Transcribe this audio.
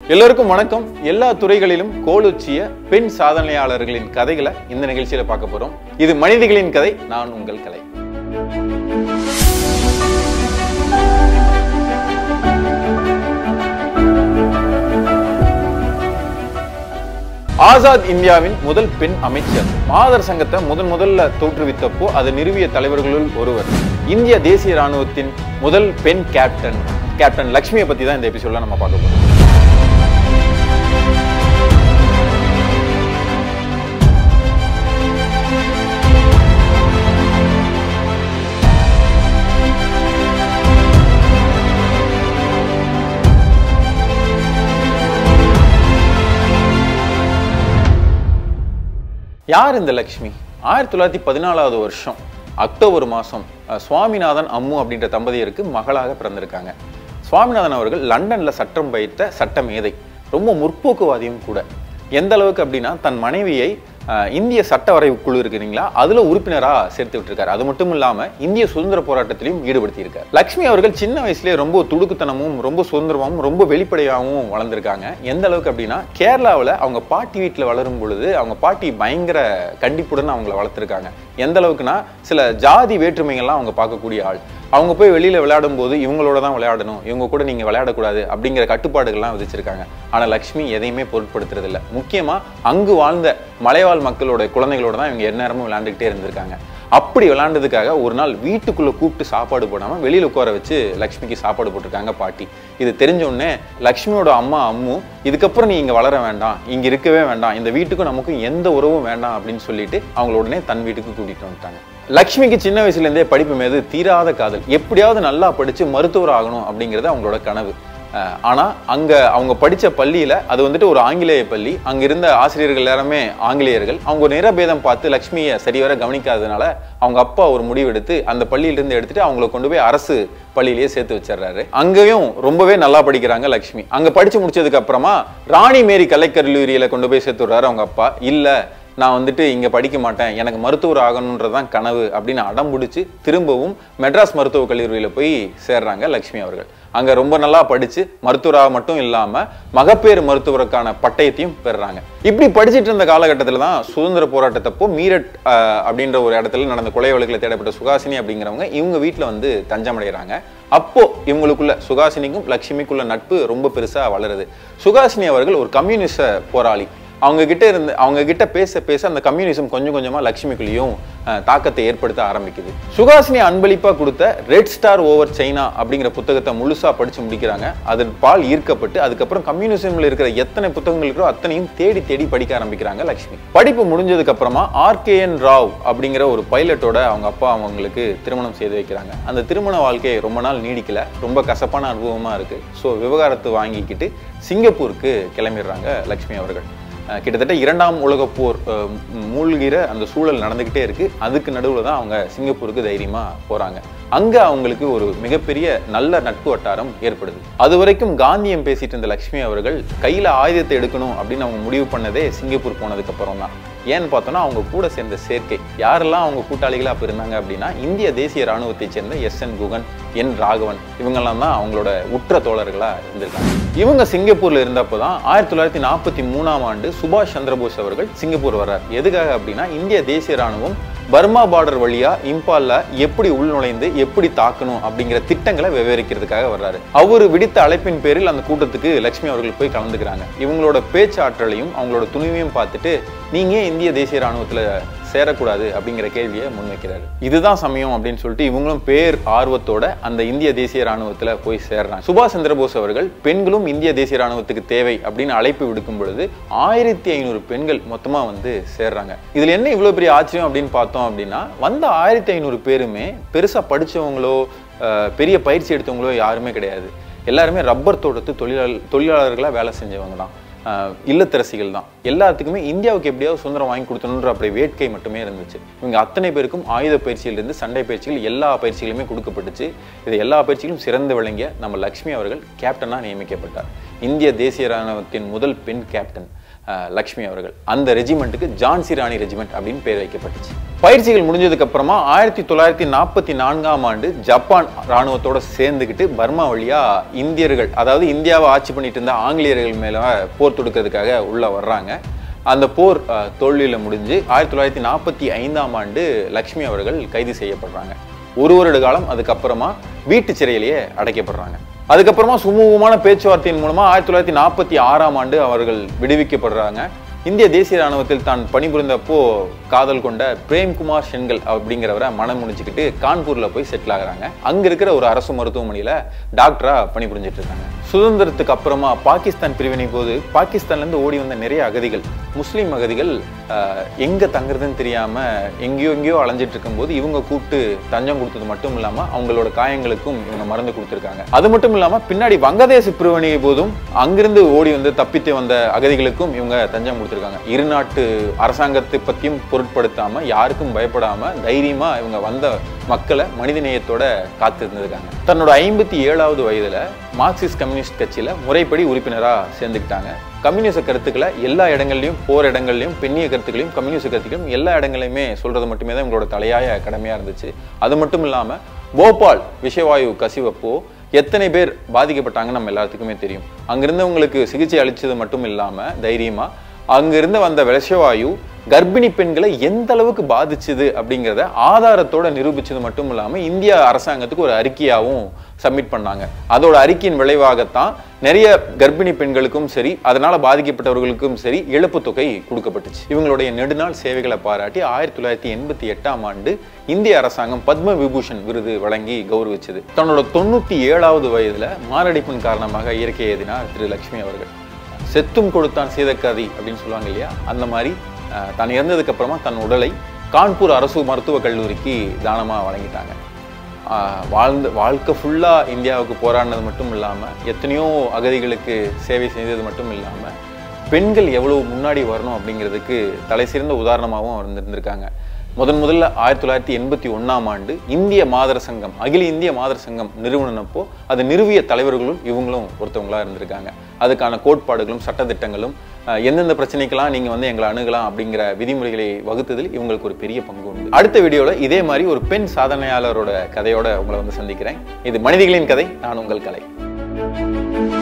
எல்லோருக்கும் வணக்கம் எல்லா துறைகளிலும் கோலுச்சிய பெண் சாதனையாளர்களின் கதைகளை இந்த நிகழ்ச்சியில பார்க்க போறோம் இது மனிதர்களின் கதை நான் உங்கள் கலை ஆசாத் இந்தியாவின் முதல் பெண் அமைச்சர் மாதர் சங்கத்தை முதன் முதல்ல தோற்றுவித்தப்போ அதை நிறுவிய தலைவர்களுள் ஒருவர் இந்திய தேசிய ராணுவத்தின் முதல் பெண் கேப்டன் கேப்டன் லக்ஷ்மியை பத்தி தான் இந்த எபிசோட்ல நம்ம பார்க்க போறோம் யார் இந்த லக்ஷ்மி ஆயிரத்தி தொள்ளாயிரத்தி பதினாலாவது வருஷம் அக்டோபர் மாதம் சுவாமிநாதன் அம்மு அப்படின்ற தம்பதியருக்கு மகளாக பிறந்திருக்காங்க சுவாமிநாதன் அவர்கள் லண்டன்ல சட்டம் பயித்த சட்ட மேதை ரொம்ப முற்போக்குவாதியும் கூட எந்த அளவுக்கு அப்படின்னா தன் மனைவியை அஹ், இந்திய சட்ட வரைவு குழு இருக்கிறீங்களா அதுல உறுப்பினரா சேர்த்து விட்டுருக்காரு அது மட்டும் இல்லாம இந்திய சுதந்திர போராட்டத்திலையும் ஈடுபடுத்தி இருக்காரு லக்ஷ்மி அவர்கள் சின்ன வயசுலயே ரொம்ப துடுக்குத்தனமும் ரொம்ப சுதந்திரமாவும் ரொம்ப வெளிப்படையாகவும் வளர்ந்துருக்காங்க எந்த அளவுக்கு அப்படின்னா கேரளாவில் அவங்க பாட்டி வீட்டில் வளரும் பொழுது அவங்க பாட்டி பயங்கர கண்டிப்புடன் அவங்கள வளர்த்துருக்காங்க எந்த அளவுக்குன்னா சில ஜாதி வேற்றுமைகள்லாம் அவங்க பார்க்கக்கூடிய ஆள் அவங்க போய் வெளியில விளையாடும் போது இவங்களோட தான் விளையாடணும் இவங்க கூட நீங்க விளையாடக்கூடாது அப்படிங்கிற கட்டுப்பாடுகள்லாம் விதிச்சிருக்காங்க ஆனா லக்ஷ்மி எதையுமே பொருட்படுத்துறது இல்ல முக்கியமா அங்கு வாழ்ந்த மலைவாழ் மக்களோட குழந்தைகளோட தான் இவங்க எந்நேரமும் விளையாண்டுக்கிட்டே இருந்திருக்காங்க அப்படி விளையாண்டதுக்காக ஒரு நாள் வீட்டுக்குள்ள கூப்பிட்டு சாப்பாடு போடாம வெளியில உட்கார வச்சு லக்ஷ்மிக்கு சாப்பாடு போட்டிருக்காங்க பாட்டி இது தெரிஞ்ச உடனே லக்ஷ்மியோட அம்மா அம்மு இதுக்கப்புறம் நீ இங்க வளர வேண்டாம் இங்க இருக்கவே வேண்டாம் இந்த வீட்டுக்கும் நமக்கும் எந்த உறவும் வேண்டாம் அப்படின்னு சொல்லிட்டு அவங்கள உடனே தன் வீட்டுக்கு கூட்டிட்டு வந்துட்டாங்க லக்ஷ்மிக்கு சின்ன வயசுல இருந்தே படிப்பு மீது தீராத காதல் எப்படியாவது நல்லா படிச்சு மருத்துவர் ஆகணும் அப்படிங்கிறது அவங்களோட கனவு அஹ் ஆனா அங்க அவங்க படிச்ச பள்ளியில அது வந்துட்டு ஒரு ஆங்கிலேய பள்ளி அங்க இருந்த ஆசிரியர்கள் எல்லாருமே ஆங்கிலேயர்கள் அவங்க ஒரு நிறபேதம் பார்த்து லக்ஷ்மியை சரிவர கவனிக்காததுனால அவங்க அப்பா ஒரு முடிவு எடுத்து அந்த பள்ளியிலிருந்து எடுத்துட்டு அவங்கள கொண்டு போய் அரசு பள்ளியிலேயே சேர்த்து வச்சிடுறாரு அங்கேயும் ரொம்பவே நல்லா படிக்கிறாங்க லக்ஷ்மி அங்க படிச்சு முடிச்சதுக்கு அப்புறமா ராணி மேரி கலைக்கல்லூரியில கொண்டு போய் சேர்த்து விடுறாரு அவங்க அப்பா இல்ல நான் வந்துட்டு இங்கே படிக்க மாட்டேன் எனக்கு மருத்துவர் ஆகணுன்றதான் கனவு அப்படின்னு அடம் பிடிச்சி திரும்பவும் மெட்ராஸ் மருத்துவக் கல்லூரியில் போய் சேர்றாங்க லக்ஷ்மி அவர்கள் அங்கே ரொம்ப நல்லா படித்து மருத்துவராக மட்டும் இல்லாமல் மகப்பேறு மருத்துவருக்கான பட்டயத்தையும் பெறுறாங்க இப்படி படிச்சிட்டு இருந்த காலகட்டத்தில் தான் சுதந்திர போராட்டத்தப்போ மீரட் ஆஹ், அப்படின்ற ஒரு இடத்துல நடந்த கொலை வழக்கில் தேடப்பட்ட சுகாசினி அப்படிங்கிறவங்க இவங்க வீட்டில் வந்து தஞ்சமடைகிறாங்க அப்போ இவங்களுக்குள்ள சுகாசினிக்கும் லக்ஷ்மிக்குள்ள நட்பு ரொம்ப பெருசா வளருது சுகாசினி அவர்கள் ஒரு கம்யூனிஸ்ட போராளி அவங்க கிட்ட இருந்து அவங்க கிட்ட பேச பேச அந்த கம்யூனிசம் கொஞ்சம் கொஞ்சமா லக்ஷ்மிக்குள்ளேயும் அஹ், தாக்கத்தை ஏற்படுத்த ஆரம்பிக்குது சுகாசினி அன்பளிப்பா கொடுத்த ரெட் ஸ்டார் ஓவர் சைனா அப்படிங்கிற புத்தகத்தை முழுசா படிச்சு முடிக்கிறாங்க அதன் பால் ஈர்க்கப்பட்டு அதுக்கப்புறம் கம்யூனிசம்ல இருக்கிற எத்தனை புத்தகங்கள் இருக்கோ அத்தனையும் தேடி தேடி படிக்க ஆரம்பிக்கிறாங்க லக்ஷ்மி படிப்பு முடிஞ்சதுக்கு அப்புறமா ஆர்கேஎன் ராவ் அப்படிங்கிற ஒரு பைலட்டோட அவங்க அப்பா அவங்களுக்கு திருமணம் செய்து வைக்கிறாங்க அந்த திருமண வாழ்க்கை ரொம்ப நாள் நீடிக்கல ரொம்ப கசப்பான அனுபவமா இருக்கு ஸோ விவகாரத்தை வாங்கிக்கிட்டு சிங்கப்பூருக்கு கிளம்பிடுறாங்க லக்ஷ்மி அவர்கள் அஹ் கிட்டத்தட்ட இரண்டாம் உலகப் போர் அஹ், மூழ்கிற அந்த சூழல் நடந்துக்கிட்டே இருக்கு அதுக்கு நடுவில் தான் அவங்க சிங்கப்பூருக்கு தைரியமா போறாங்க அங்க அவங்களுக்கு ஒரு மிகப்பெரிய நல்ல நட்பு வட்டாரம் ஏற்படுது அது வரைக்கும் காந்தியம் பேசிட்டு இருந்த லக்ஷ்மி அவர்கள் கையில ஆயுதத்தை எடுக்கணும் அப்படின்னு அவங்க முடிவு பண்ணதே சிங்கப்பூர் போனதுக்கு அப்புறம் தான் ஏன்னு பார்த்தோம்னா அவங்க கூட சேர்ந்த சேர்க்கை யாரெல்லாம் அவங்க கூட்டாளிகளா அப்ப இருந்தாங்க அப்படின்னா இந்திய தேசிய ராணுவத்தைச் சேர்ந்த S N Guhan N Raghavan இவங்கெல்லாம் தான் அவங்களோட உற்ற தோழர்களா இருந்திருக்காங்க இவங்க சிங்கப்பூர்ல இருந்தப்போ தான் ஆயிரத்தி தொள்ளாயிரத்தி நாற்பத்தி மூணாம் ஆண்டு சுபாஷ் சந்திரபோஸ் அவர்கள் சிங்கப்பூர் வர்றார் எதுக்காக அப்படின்னா இந்திய தேசிய ராணுவம் பர்மா பார்டர் வழியா இம்பால்ல எப்படி உள்நுழைந்து எப்படி தாக்கணும் அப்படிங்கிற திட்டங்களை விவரிக்கிறதுக்காக வர்றாரு அவர் விடுத்த அழைப்பின் பேரில் அந்த கூட்டத்துக்கு லட்சுமி அவர்கள் போய் கலந்துக்கிறாங்க இவங்களோட பேச்சாற்றலையும் அவங்களோட துணிவையும் பார்த்துட்டு நீங்க ஏன் இந்திய தேசிய ராணுவத்துல சேரக்கூடாது அப்படிங்கிற கேள்வியை முன்வைக்கிறாரு இதுதான் சமயம் அப்படின்னு சொல்லிட்டு இவங்களும் பேர் ஆர்வத்தோட அந்த இந்திய தேசிய ராணுவத்துல போய் சேர்றாங்க சுபாஷ் சந்திரபோஸ் அவர்கள் பெண்களும் இந்திய தேசிய ராணுவத்துக்கு தேவை அப்படின்னு அழைப்பு விடுக்கும் பொழுது ஆயிரத்தி ஐநூறு பெண்கள் மொத்தமா வந்து சேர்றாங்க இதுல என்ன இவ்வளவு பெரிய ஆச்சரியம் அப்படின்னு பார்த்தோம் அப்படின்னா வந்த ஆயிரத்தி ஐநூறு பேருமே பெருசா படிச்சவங்களோ அஹ், பெரிய பயிற்சி எடுத்தவங்களோ யாருமே கிடையாது எல்லாருமே ரப்பர் தோட்டத்து தொழிலாளர் தொழிலாளர்களாக வேலை செஞ்சவங்க தான் ஆஹ் இல்லத்தரசிகள் தான் எல்லாத்துக்குமே இந்தியாவுக்கு எப்படியாவது சுதந்திரம் வாங்கி கொடுத்தணுன்ற அப்படி வேட்கை மட்டுமே இருந்துச்சு இவங்க அத்தனை பேருக்கும் ஆயுத பயிற்சியிலிருந்து சண்டை பயிற்சிகள் எல்லா பயிற்சிகளுமே கொடுக்கப்பட்டுச்சு இது எல்லா பயிற்சிகளும் சிறந்து விளங்கிய நம்ம லக்ஷ்மி அவர்கள் கேப்டனாக நியமிக்கப்பட்டார் இந்திய தேசிய ராணுவத்தின் முதல் பெண் கேப்டன் அஹ், லக்ஷ்மி அவர்கள் அந்த ரெஜிமெண்ட்டுக்கு ஜான்சி ராணி ரெஜிமெண்ட் அப்படின்னு பேர் வைக்கப்பட்டுச்சு பயிற்சிகள் முடிஞ்சதுக்கு அப்புறமா ஆயிரத்தி தொள்ளாயிரத்தி நாற்பத்தி நான்காம் ஆண்டு ஜப்பான் ராணுவத்தோட சேர்ந்துக்கிட்டு பர்மா வழியா இந்தியர்கள் அதாவது இந்தியாவை ஆட்சி பண்ணிட்டு இருந்த ஆங்கிலேயர்கள் மேல போர் தொடுக்கிறதுக்காக உள்ள வர்றாங்க அந்த போர் அஹ், தோல்வியில முடிஞ்சு ஆயிரத்தி தொள்ளாயிரத்தி நாற்பத்தி ஐந்தாம் ஆண்டு லக்ஷ்மி அவர்கள் கைது செய்யப்படுறாங்க ஒரு வருட காலம் அதுக்கப்புறமா வீட்டு சிறையிலேயே அடைக்கப்படுறாங்க அதுக்கப்புறமா சுமூகமான பேச்சுவார்த்தையின் மூலமா ஆயிரத்தி தொள்ளாயிரத்தி நாற்பத்தி ஆறாம் ஆண்டு அவர்கள் விடுவிக்கப்படுறாங்க இந்திய தேசிய ராணுவத்தில் தான் பணிபுரிந்தப்போ காதல் கொண்ட பிரேம்குமார் சென்கல் அப்படிங்கிறவரை மனம் முடிச்சுக்கிட்டு கான்பூர்ல போய் செட்டில் ஆகுறாங்க அங்க இருக்கிற ஒரு அரசு மருத்துவமனையில டாக்டரா பணிபுரிஞ்சிட்டு இருக்காங்க சுதந்திரத்துக்கு அப்புறமா பாகிஸ்தான் பிரிவினை போது பாகிஸ்தான்ல இருந்து ஓடி வந்த நிறைய அகதிகள் முஸ்லீம் அகதிகள் ஆஹ், எங்க தங்குறதுன்னு தெரியாம எங்கேயோ எங்கேயோ அலைஞ்சிட்டு இருக்கும்போது இவங்க கூப்பிட்டு தஞ்சம் கொடுத்தது மட்டும் இல்லாம அவங்களோட காயங்களுக்கும் இவங்க மருந்து கொடுத்துருக்காங்க அது மட்டும் இல்லாம பின்னாடி வங்கதேச பிரிவினை போதும் அங்கிருந்து ஓடி வந்து தப்பித்து வந்த அகதிகளுக்கும் இவங்க தஞ்சம் கொடுத்துருக்காங்க இரு நாட்டு அரசாங்கத்தை பத்தியும் பொருட்படுத்தாம யாருக்கும் பயப்படாம தைரியமா இவங்க வந்த மக்களை மனிதநேயத்தோட காத்திருந்திருக்காங்க தன்னோட ஐம்பத்தி ஏழாவது வயதுல மார்க்சிஸ்ட் கம்யூனிஸ்ட் கட்சியில முறைப்படி உறுப்பினரா சேர்ந்துக்கிட்டாங்க கம்யூனிச கருத்துக்களை எல்லா இடங்கள்லையும் போர் இடங்கள்லையும் பெண்ணிய கருத்துக்களையும் கம்யூனிச கருத்துக்களையும் எல்லா இடங்களையுமே சொல்றது மட்டுமே தான் இவங்களோட தலையாய கடமையா இருந்துச்சு அது மட்டும் இல்லாம போபால் விஷவாயு கசிவப்போ எத்தனை பேர் பாதிக்கப்பட்டாங்கன்னு நம்ம எல்லாத்துக்குமே தெரியும் அங்கிருந்தவங்களுக்கு சிகிச்சை அளிச்சது மட்டும் இல்லாம தைரியமா அங்கிருந்து வந்த விஷவாயு கர்ப்பிணி பெண்களை எந்த அளவுக்கு பாதிச்சுது அப்படிங்கிறத ஆதாரத்தோட நிரூபிச்சது மட்டும் இல்லாம இந்திய அரசாங்கத்துக்கு ஒரு அறிக்கையாவும் சப்மிட் பண்ணாங்க அதோட அறிக்கையின் விளைவாகத்தான் நிறைய கர்ப்பிணி பெண்களுக்கும் சரி அதனால பாதிக்கப்பட்டவர்களுக்கும் சரி இழப்பு தொகை கொடுக்கப்பட்டுச்சு இவங்களுடைய நெடுநாள் சேவைகளை பாராட்டி ஆயிரத்தி தொள்ளாயிரத்தி எண்பத்தி எட்டாம் ஆண்டு இந்திய அரசாங்கம் பத்ம விபூஷன் விருது வழங்கி கௌரவிச்சது தன்னோட தொண்ணூத்தி ஏழாவது வயதுல மாரடைப்பின் காரணமாக இயற்கை எழுதினார் திரு லட்சுமி அவர்கள் செத்தும் கொடுத்தான் சீதக்காதி அப்படின்னு சொல்லுவாங்க இல்லையா அந்த மாதிரி அஹ், தான் இறந்ததுக்கு அப்புறமா தன் உடலை கான்பூர் அரசு மருத்துவக் கல்லூரிக்கு தானமா வழங்கிட்டாங்க ஆஹ், வாழ்ந்த வாழ்க்கை ஃபுல்லா இந்தியாவுக்கு போராடினது மட்டும் இல்லாம எத்தனையோ அகதிகளுக்கு சேவை செய்தது மட்டும் இல்லாம பெண்கள் எவ்வளவு முன்னாடி வரணும் அப்படிங்கிறதுக்கு தலை சிறந்த உதாரணமாகவும் இருந்திருந்திருக்காங்க முதன் முதல்ல ஆயிரத்தி தொள்ளாயிரத்தி எண்பத்தி ஒண்ணாம் ஆண்டு இந்திய மாதர் சங்கம் அகில இந்திய மாதர் சங்கம் நிறுவனப்போ அது நிறுவிய தலைவர்களும் இவங்களும் ஒருத்தவங்களா இருந்திருக்காங்க அதுக்கான கோட்பாடுகளும் சட்டத்திட்டங்களும் அஹ், எந்தெந்த பிரச்சனைக்கெல்லாம் நீங்க வந்து எங்களை அணுகலாம் அப்படிங்கிற விதிமுறைகளை வகுத்ததில் இவங்களுக்கு ஒரு பெரிய பங்கு உண்டு அடுத்த வீடியோல இதே மாதிரி ஒரு பெண் சாதனையாளரோட கதையோட உங்களை வந்து சந்திக்கிறேன் இது மனிதர்களின் கதை நான் உங்கள் கலை